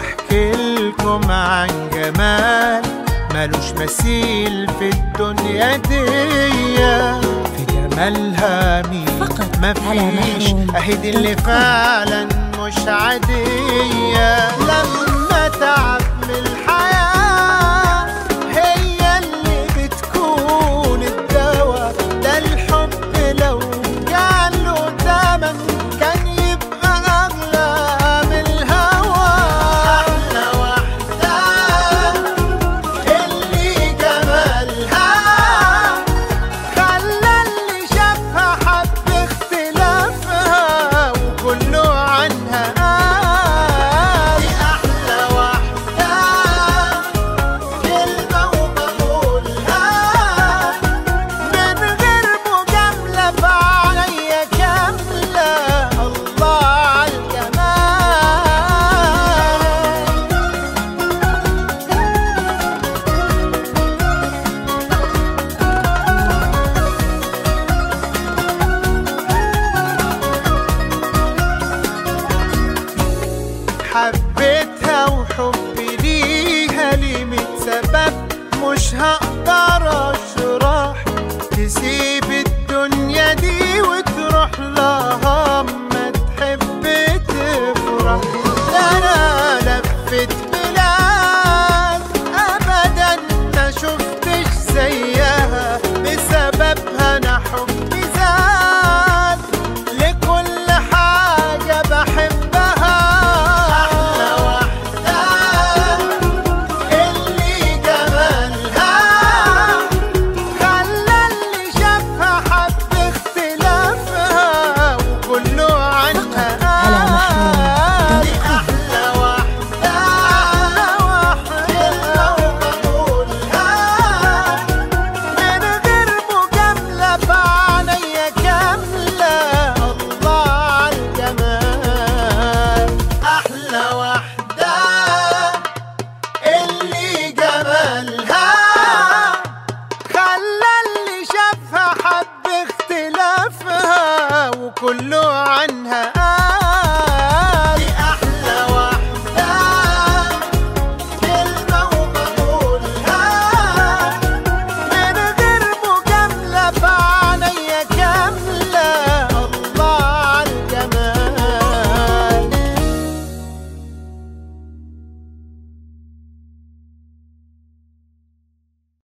احكي لكم عن جمال ملوش مثيل في الدنيا دي في جمالها مين فقط على مفيش محروم اهي دي اللي فعلا مش عادية لما تعب من الحياة هي اللي بتكون الدواء ده الحب لو جاله تمن كان يبقى أغلى من الهوى أحلى واحدة اللي جمالها خلى اللي شافها حب اختلافها وكله عنها قال دي احلى واحده كلمه وبقولها من غير مجامله فعليا كامله الله على الجمال حبيتها وحبي ليها ليه ميت سبب مش هقدر اشرح تسيب الدنيا دي وتروح لها